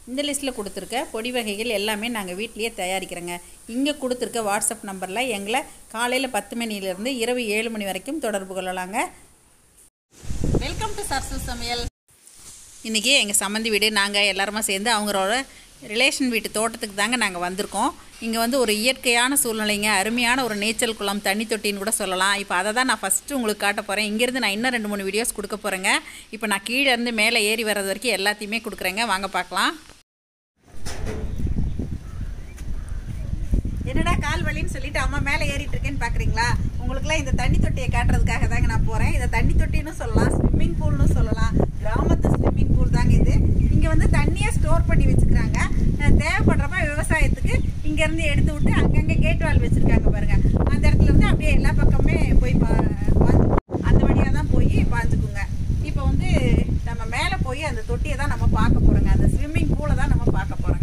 இந்த லிஸ்ட்டில் கொடுத்துருக்க பொடி வகைகள் எல்லாமே நாங்கள் வீட்லேயே தயாரிக்கிறோங்க இங்கே கொடுத்துருக்க வாட்ஸ்அப் நம்பரில் எங்களை காலையில் பத்து மணிலேருந்து இரவு ஏழு மணி வரைக்கும் தொடர்பு கொள்ளலாங்க வெல்கம் டு சர்சு சமையல் இன்றைக்கி எங்கள் சம்மந்தி வீடு நாங்கள் எல்லாருமா சேர்ந்து அவங்களோட ரிலேஷன் வீட்டு தோட்டத்துக்கு தாங்க நாங்கள் வந்திருக்கோம் இங்கே வந்து ஒரு இயற்கையான சூழ்நிலைங்க அருமையான ஒரு நீச்சல் குளம் தண்ணி தொட்டின்னு கூட சொல்லலாம் இப்போ அதை தான் நான் ஃபஸ்ட்டு உங்களுக்கு காட்ட போகிறேன் இங்கேருந்து நான் இன்னும் ரெண்டு மூணு வீடியோஸ் கொடுக்க போகிறேங்க இப்போ நான் கீழே இருந்து மேலே ஏறி வர்றது வரைக்கும் எல்லாத்தையுமே கொடுக்குறேங்க வாங்க பார்க்கலாம் என்னடா கால் வலின்னு சொல்லிட்டு அம்மா மேலே ஏறிட்டு இருக்கேன்னு பார்க்குறீங்களா உங்களுக்குலாம் இந்த தண்ணி தொட்டியை காட்டுறதுக்காக தாங்க நான் போகிறேன் இதை தண்ணி தொட்டின்னு சொல்லலாம் ஸ்விம்மிங் பூல்னு சொல்லலாம் கிராமத்து ஸ்விம்மிங் பூல் தாங்க இது இங்கே வந்து தண்ணியை ஸ்டோர் பண்ணி வச்சுக்கிறாங்க அஹ் தேவைப்படுறப்ப விவசாயத்துக்கு இங்கேருந்து எடுத்து விட்டு அங்கங்கே கேட் வால் வச்சுருக்காங்க பாருங்க அந்த இடத்துல இருந்து அப்படியே எல்லா பக்கமே போய் பா பாய்ஞ்சு அந்த வழியாக தான் போய் பாய்ஞ்சுக்குங்க இப்போ வந்து நம்ம மேலே போய் அந்த தொட்டியை தான் நம்ம பார்க்க போகிறோங்க அந்த ஸ்விம்மிங் பூலை தான் நம்ம பார்க்க போகிறோங்க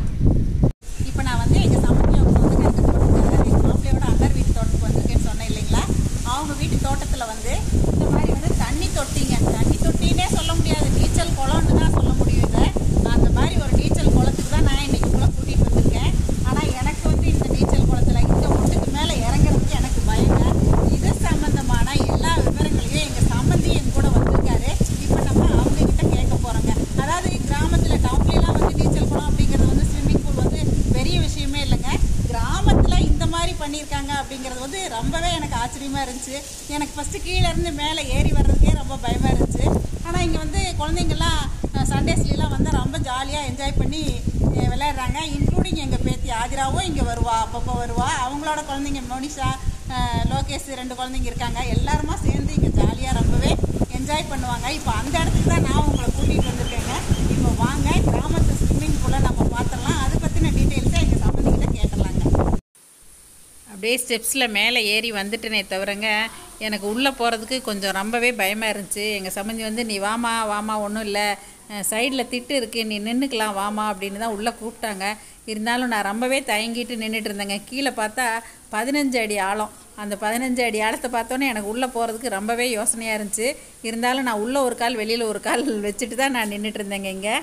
இப்போ நான் வந்து எங்கள் சமந்தி அவங்க சொந்தக்காரங்க தோட்டத்துக்கு எங்கள் மாப்பிள்ளையோட அண்ணர் வீட்டு தோட்டத்துக்கு வந்திருக்கேன்னு சொன்னேன் இல்லைங்களா அவங்க வீட்டு தோட்டத்தில் வந்து இந்த மாதிரி வந்து தண்ணி தொட்டிங்க தண்ணி தொட்டினே சொல்ல முடியாது நீச்சல் குளம்னு தான் சொல்ல முடியும் இதை அந்த மாதிரி ஒரு நீச்சல் குளத்துக்கு தான் நான் இன்னைக்கு உங்களை கூட்டிகிட்டு வந்திருக்கேன் ஆனால் எனக்கு வந்து இந்த நீச்சல் குளத்தில் இந்த ஒட்டுக்கு மேலே இறங்குறதுக்கு எனக்கு பயங்க இது சம்மந்தமான எல்லா விவரங்களையும் எங்கள் சம்மந்தி என் கூட வந்திருக்காரு இப்போ நம்ம அவங்க கிட்ட கேட்க போகிறோங்க அதாவது கிராமத்தில் டவுன்லாம் வந்து நீச்சல் குளம் அப்படிங்கிறது வந்து ஸ்விம்மிங் பூல் வந்து பெரிய விஷயமே இல்லைங்க கிராமத்தில் இந்த மாதிரி பண்ணியிருக்காங்க அப்படிங்கிறது வந்து ரொம்பவே எனக்கு ஆச்சரியமாக இருந்துச்சு எனக்கு ஃபஸ்ட்டு கீழே இருந்து மேலே ஏறி வர்றதுக்கே ரொம்ப பயமாக இருந்துச்சு ஆனால் இங்கே வந்து குழந்தைங்கள்லாம் சண்டேஸ்லாம் வந்து ரொம்ப ஜாலியாக என்ஜாய் பண்ணி அஹ், விளையாடுறாங்க இன்க்ளூடிங் எங்கள் பேத்தி ஆதிராவும் இங்கே வருவா அப்பப்போ வருவா அவங்களோட குழந்தைங்க மோனிஷா அஹ், லோகேஷ் ரெண்டு குழந்தைங்க இருக்காங்க எல்லாருமா சேர்ந்து இங்கே ஜாலியாக ரொம்பவே என்ஜாய் பண்ணுவாங்க இப்போ அந்த இடத்துக்கு தான் நான் உங்களை கூட்டிகிட்டு வந்திருக்கேங்க இப்போ வாங்க கிராமத்து ஸ்விம்மிங் பூலை நம்ம பார்த்துடலாம் அதை பற்றின டீட்டெயில்ஸை எங்கள் சம்மந்திக்கிட்ட கேட்டுடலாங்க அப்படியே ஸ்டெப்ஸில் மேலே ஏறி வந்துட்டேனே தவிரங்க எனக்கு உள்ளே போகிறதுக்கு கொஞ்சம் ரொம்பவே பயமாக இருந்துச்சு எங்கள் சம்மந்தி வந்து நீ வாமா வாமா ஒன்றும் இல்லை சைடில் திட்டு இருக்குது நீ நின்றுக்கலாம் வாமா அப்படின்னு தான் உள்ளே கூப்பிட்டாங்க இருந்தாலும் நான் ரொம்பவே தயங்கிட்டு நின்றுட்டு இருந்தேங்க கீழே பார்த்தா பதினஞ்சு அடி ஆழம் அந்த பதினஞ்சு அடி ஆழத்தை பார்த்தோன்னே எனக்கு உள்ளே போகிறதுக்கு ரொம்பவே யோசனையாக இருந்துச்சு இருந்தாலும் நான் உள்ளே ஒரு கால் வெளியில் ஒரு கால் வச்சுட்டு தான் நான் நின்றுட்டு இருந்தேங்க இங்கே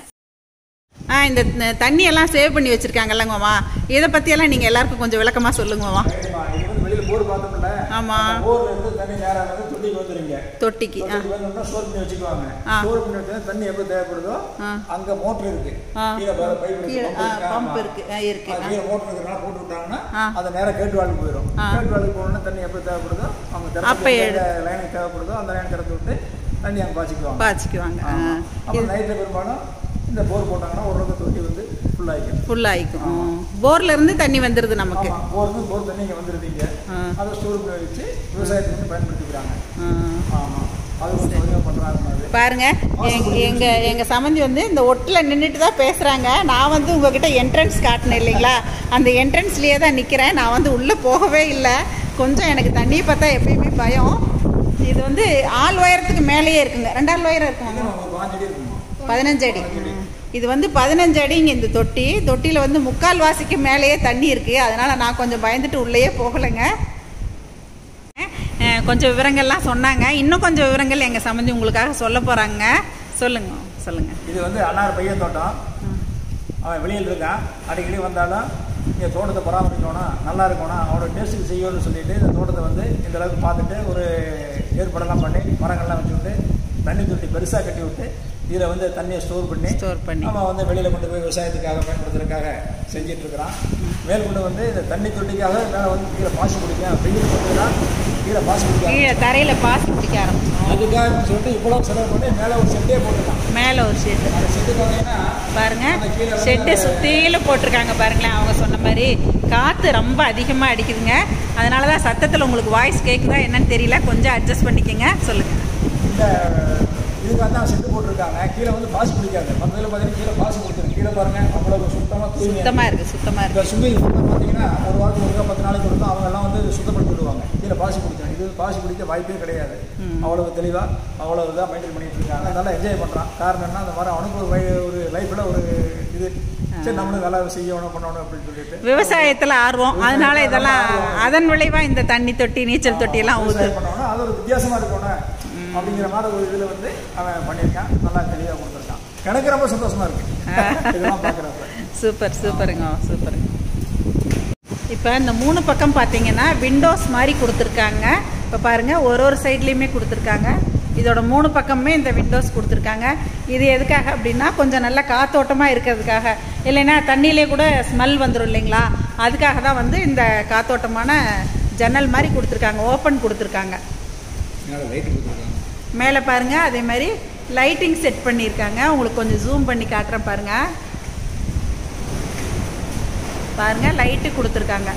ஆ இந்த த- தண்ணியெல்லாம் சேவ் பண்ணி வச்சுருக்காங்கல்லங்க மாமா இதை பற்றியெல்லாம் நீங்கள் எல்லாருக்கும் கொஞ்சம் விளக்கமாக சொல்லுங்க மாமா சரிம்மா, இது வந்து வெளியில போர் பார்த்தோம்ல ஆமா. அந்த போர்ல இருந்து தண்ணி நேரா வந்து தொட்டிக்கு வந்துருங்க தொட்டிக்கு ஆ தொட்டிக்கு வந்தோம்னா ஸ்டோர் பண்ணி வச்சுக்குவாங்க ஆ. ஸ்டோர் பண்ணி வச்சா தண்ணி எப்போ தேவைப்படுதோ ஆ. அங்க மோட்டர் இருக்கு ஆ. கீழே பாரு பைப் கீழே இருக்கு ஆ pump இருக்கு. பம்ப் ஆமா. இருக்கு ஆ இருக்கு அது கீழே மோட்டர் இருக்கிறனால போட்டு விட்டாங்கன்னா ஆ. அது நேரா கேட்டு வாழ்க்கு போயிடும் ஆ. கேட்டு வாழ்க்கு போகணும்னா தண்ணி எப்போ தேவைப்படுதோ அவங்க அப்ப திறந்து எடு. லைனுக்கு தேவைப்படுதோ அந்த லைன் திறந்து விட்டு தண்ணி அங்கே பாய்ச்சிக்குவாங்க பாய்ச்சிக்குவாங்க ஆமா. அப்புறம் நைட்டில் பெரும்பாலும் இந்த போர் போட்டாங்கன்னா ஓரளவுக்கு தொட்டி வந்து ஃபுல் ஆகிக்கும் ஃபுல்லாகிக்கும் போர்ல இருந்து தண்ணி வந்துடுது நமக்கு ஆமாம் போர் போர் தண்ணி இங்கே வந்துருந்தீங்க ஆ. அதை ஸ்டோர் பண்ணி வச்சு விவசாயத்துக்கு வந்து பயன்படுத்திக்கிறாங்க ஆ. ஆமாம் அது கொஞ்சம் சௌகரியமாக பண்ணுறாங்க அது பாருங்க எங்க எங்க எங்க சம்மந்தி வந்து இந்த ஒட்டில் நின்றுட்டு தான் பேசுறாங்க நான் வந்து உங்ககிட்ட என்ட்ரன்ஸ் காட்டினேன் இல்லைங்களா அந்த என்ட்ரன்ஸ்லயே தான் நிக்கிறேன் நான் வந்து உள்ள போகவே இல்லை கொஞ்சம் எனக்கு தண்ணியை பார்த்தா எப்பயுமே பயம் இது வந்து ஆள் உயரத்துக்கு மேலேயே இருக்குங்க ரெண்டாள் உயரம் இருக்குங்க இன்னும் ஒரு பாஞ்சு அடி இருக்குமா பதினஞ்சு அடி இது வந்து பதினஞ்சு அடிங்க இந்த தொட்டி தொட்டியில் வந்து முக்கால் வாசிக்கு மேலேயே தண்ணி இருக்குது அதனால் நான் கொஞ்சம் பயந்துட்டு உள்ளேயே போகலைங்க அஹ் கொஞ்சம் விவரங்கள்லாம் சொன்னாங்க இன்னும் கொஞ்சம் விவரங்கள் எங்கள் சம்மந்தி உங்களுக்காக சொல்ல போகிறாங்க சொல்லுங்க சொல்லுங்கள் இது வந்து அன்னார் பையன் தோட்டம் அவன் வெளியில் இருக்கான் அடிக்கடி வந்தாலும் இங்கே தோட்டத்தை பராமரிக்கணும் நல்லா இருக்கணும் அவனோட டேஸ்ட்டுக்கு செய்யணும்னு சொல்லிட்டு இந்த தோட்டத்தை வந்து இந்த அளவுக்கு பார்த்துட்டு ஒரு ஏற்பாடெல்லாம் பண்ணி மரங்கள்லாம் வச்சு விட்டு தண்ணி தொட்டி பெருசாக கட்டி விட்டு இதில் வந்து தண்ணியை ஸ்டோர் பண்ணி ஸ்டோர் பண்ணி அவன் வந்து வெளியில் கொண்டு போய் விவசாயத்துக்காக பயன்படுத்துறதுக்காக செஞ்சிட்டு இருக்கிறான் மேற்கொண்டு வந்து இந்த தண்ணி தொட்டிக்காக மேலே வந்து கீழே பாசி பிடிக்கும் வெயில் போட்டுனா கீழே பாசி பிடிக்கும் கீழே தரையில் பாசி பிடிக்க ஆரம்பிச்சோம் அதுக்காக சொல்லிட்டு இவ்வளோ செலவு பண்ணி மேலே ஒரு செட்டே போட்டுருக்கான் மேலே ஒரு ஷெட்டு அந்த செட்டு பார்த்தீங்கன்னா பாருங்க அந்த கீழே வந்து ஷெட்டு சுற்றிலும் போட்டிருக்காங்க பாருங்களேன் அவங்க சொன்ன மாதிரி காற்று ரொம்ப அதிகமாக அடிக்குதுங்க அதனால தான் சத்தத்தில் உங்களுக்கு வாய்ஸ் கேட்குதா என்னன்னு தெரியல கொஞ்சம் அட்ஜஸ்ட் பண்ணிக்கங்க சொல்லுங்கள் இந்த இதுக்காக தான் செட்டு போட்டிருக்காங்க கீழே வந்து பாசி பிடிக்காது மற்றதில் பார்த்தீங்கன்னா கீழே பாசி பிடிச்சிருக்கு கீழே பாருங்க அவ்வளோ சுத்தமாக தூய்மையாக சுத்தமாக இருக்குது சுத்தமாக இந்த இருக்குது ஸ்விம்மிங் பூலில் பார்த்தீங்கன்னா ஒரு வாரத்துக்கு ஒருக்கா பத்து நாளைக்கு ஒருக்கா அவங்க எல்லாம் வந்து சுத்தப்படுத்தி விடுவாங்க கீழே பாசி பிடிக்கும் இது பாசி பிடிக்க வாய்ப்பே கிடையாது அவ்வளவு தெளிவாக அவ்வளோ இதாக மெயின்டைன் பண்ணிட்டு இருக்காங்க அதனால என்ஜாய் பண்ணுறான் காரணம் என்ன அந்த மாதிரி அவனுக்கு ஒரு வய- ஒரு லைஃப்பில் ஒரு இது சரி நம்மளும் நல்லா செய்யணும் பண்ணணும் அப்படின்னு சொல்லிட்டு விவசாயத்தில் ஆர்வம் அதனால இதெல்லாம் அதன் விளைவாக இந்த தண்ணி தொட்டி நீச்சல் தொட்டி எல்லாம் ஊது விவசாயம் பண்ணணும் அது ஒரு வித்தியாசமாக இருக்கணும் அப்படிங்கிற மாதிரி ஒரு இதில் வந்து அவன் பண்ணியிருக்கான் நல்லா தெளிவாக கொடுத்துருக்கான் எனக்கு ரொம்ப சந்தோஷமா இருக்கு இதெல்லாம் பார்க்குறப்ப சூப்பர் சூப்பருங்க சூப்பருங்க இப்போ இந்த மூணு பக்கம் பார்த்தீங்கன்னா விண்டோஸ் மாதிரி கொடுத்துருக்காங்க இப்போ பாருங்கள் ஒரு ஒரு சைட்லேயுமே கொடுத்துருக்காங்க இதோட மூணு பக்கமுமே இந்த விண்டோஸ் கொடுத்துருக்காங்க இது எதுக்காக அப்படின்னா கொஞ்சம் நல்ல காத்தோட்டமாக இருக்கிறதுக்காக இல்லைன்னா தண்ணியிலே கூட ஸ்மெல் வந்துடும் இல்லைங்களா அதுக்காக தான் வந்து இந்த காத்தோட்டமான ஜன்னல் மாதிரி கொடுத்துருக்காங்க ஓப்பன் கொடுத்துருக்காங்க லைட் கொடுத்துருக்காங்க மேலே பாருங்கள் அதே மாதிரி லைட்டிங் செட் பண்ணியிருக்காங்க உங்களுக்கு கொஞ்சம் ஜூம் பண்ணி காட்டுறேன் பாருங்கள் பாருங்கள் லைட்டு கொடுத்துருக்காங்க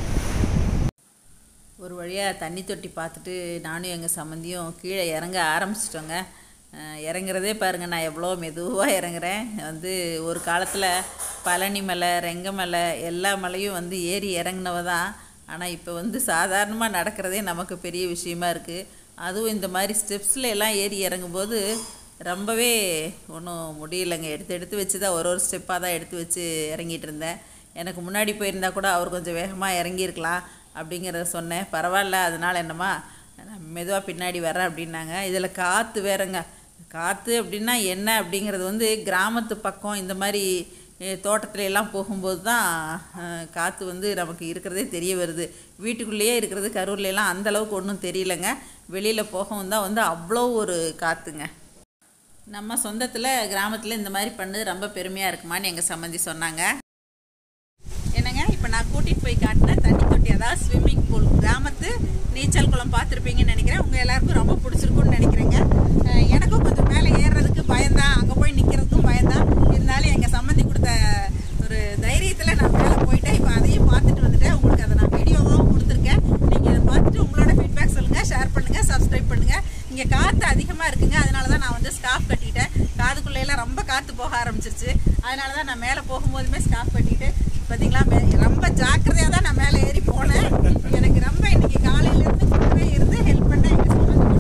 ஒரு வழியாக தண்ணி தொட்டி பார்த்துட்டு நானும் எங்கள் சம்மந்தியும் கீழே இறங்க ஆரம்பிச்சிட்டோங்க அஹ் இறங்குறதே பாருங்கள் நான் எவ்வளோ மெதுவாக இறங்குறேன் வந்து ஒரு காலத்தில் பழனி மலை ரெங்க மலை எல்லா மலையும் வந்து ஏறி இறங்குனவ தான் ஆனால் இப்போ வந்து சாதாரணமாக நடக்கிறதே நமக்கு பெரிய விஷயமா இருக்குது அதுவும் இந்த மாதிரி ஸ்டெப்ஸில் எல்லாம் ஏறி இறங்கும்போது ரொம்பவே ஒன்றும் முடியலைங்க எடுத்து எடுத்து வச்சு தான் ஒரு ஒரு ஸ்டெப்பாக தான் எடுத்து வச்சு இறங்கிட்டு இருந்தேன் எனக்கு முன்னாடி போயிருந்தா கூட அவர் கொஞ்சம் வேகமாக இறங்கியிருக்கலாம் அப்படிங்கிறத சொன்னேன் பரவாயில்ல அதனால் என்னம்மா நான் மெதுவாக பின்னாடி வரேன் அப்படின்னாங்க இதில் காற்று வேறங்க காற்று அப்படின்னா என்ன அப்படிங்கிறது வந்து கிராமத்து பக்கம் இந்த மாதிரி அஹ், தோட்டத்துல எல்லாம் போகும்போது தான் அஹ், காற்று வந்து நமக்கு இருக்கிறதே தெரிய வருது வீட்டுக்குள்ளேயே இருக்கிறது கரூர்ல எல்லாம் அந்த அளவுக்கு ஒன்றும் தெரியலங்க வெளியில் போகவும் தான் வந்து அவ்வளோ ஒரு காற்றுங்க நம்ம சொந்தத்தில் கிராமத்தில் இந்த மாதிரி பண்ணது ரொம்ப பெருமையாக இருக்குமான்னு எங்கள் சம்மந்தி சொன்னாங்க என்னங்க இப்போ நான் கூட்டிகிட்டு போய் காட்டின தண்ணி தொட்டி அதாவது ஸ்விம்மிங் பூல் கிராமத்து நீச்சல் குளம் பார்த்துருப்பீங்கன்னு நினைக்கிறேன் உங்கள் எல்லாருக்கும் ரொம்ப பிடிச்சிருக்குன்னு நினைக்கிறேங்க அஹ் எனக்கும் கொஞ்சம் மேலே ஏறுறதுக்கு பயந்தான் அங்கே போய் நிற்கிறதுக்கும் பயந்தான் இருந்தாலும் எங்கள் சம்மந்தி கொடுத்த ஒரு தைரியத்தில் நான் மேலே போயிட்டேன் இப்போ அதையும் பார்த்துட்டு வந்துட்டேன் உங்களுக்கு அதை நான் வீடியோவாகவும் கொடுத்துருக்கேன் நீங்கள் இதை பார்த்துட்டு உங்களோட ஃபீட்பேக் சொல்லுங்கள் ஷேர் பண்ணுங்கள் சப்ஸ்கிரைப் பண்ணுங்கள் இங்கே காற்று அதிகமாக இருக்குங்க அதனால தான் நான் வந்து ஸ்கார்ஃப் கட்டிட்டேன் காதுக்குள்ள எல்லாம் ரொம்ப காற்று போக ஆரம்பிச்சிருச்சு அதனால தான் நான் மேலே போகும்போதுமே ஸ்கார்ஃப் கட்டிட்டு பார்த்தீங்களா மே- ரொம்ப ஜாக்கிரதையாக தான் நான் மேலே ஏறி போனேன் எனக்கு ரொம்ப இன்னைக்கு காலையிலேருந்து கூடவே இருந்து ஹெல்ப் பண்ண எங்கள்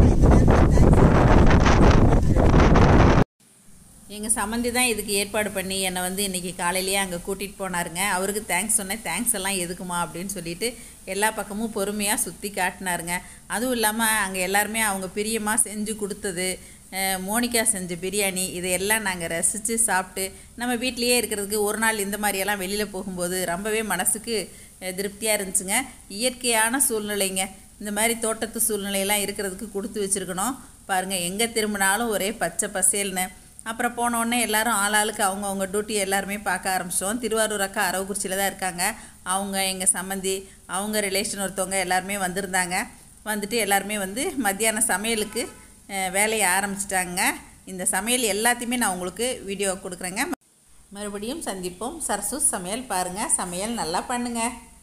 எங்கள் சம்மந்தி தான் இதுக்கு ஏற்பாடு பண்ணி என்னை வந்து இன்றைக்கி காலையிலேயே அங்கே கூட்டிகிட்டு போனாருங்க அவருக்கு தேங்க்ஸ் சொன்னேன் தேங்க்ஸ் எல்லாம் எதுக்குமா அப்படின்னு சொல்லிட்டு எல்லா பக்கமும் பொறுமையாக சுற்றி காட்டினாருங்க அதுவும் இல்லாமல் அங்கே எல்லாருமே அவங்க பிரியமாக செஞ்சு கொடுத்தது அஹ், மோனிகா செஞ்ச பிரியாணி இதையெல்லாம் நாங்கள் ரசித்து சாப்பிட்டு நம்ம வீட்டிலேயே இருக்கிறதுக்கு ஒரு நாள் இந்த மாதிரியெல்லாம் வெளியில் போகும்போது ரொம்பவே மனசுக்கு திருப்தியாக இருந்துச்சுங்க இயற்கையான சூழ்நிலைங்க இந்த மாதிரி தோட்டத்து சூழ்நிலையெல்லாம் இருக்கிறதுக்கு கொடுத்து வச்சுருக்கணும் பாருங்கள் எங்கே திரும்பினாலும் ஒரே பச்சை பசேல்னு அப்புறம் போன உடனே எல்லாரும் ஆளாளுக்கு அவங்க அவங்க டியூட்டி எல்லாருமே பார்க்க ஆரம்பிச்சிட்டோம் திருவாரூர் அக்கா அரவக்குறிச்சியில் தான் இருக்காங்க அவங்க எங்கள் சம்மந்தி அவங்க ரிலேஷன் ஒருத்தவங்க எல்லாருமே வந்திருந்தாங்க வந்துட்டு எல்லாருமே வந்து மத்தியான சமையலுக்கு அஹ், வேலையை ஆரம்பிச்சிட்டாங்க இந்த சமையல் எல்லாத்தையுமே நான் உங்களுக்கு வீடியோ கொடுக்குறேங்க மறுபடியும் சந்திப்போம் சரசு சமையல் பாருங்கள் சமையல் நல்லா பண்ணுங்கள்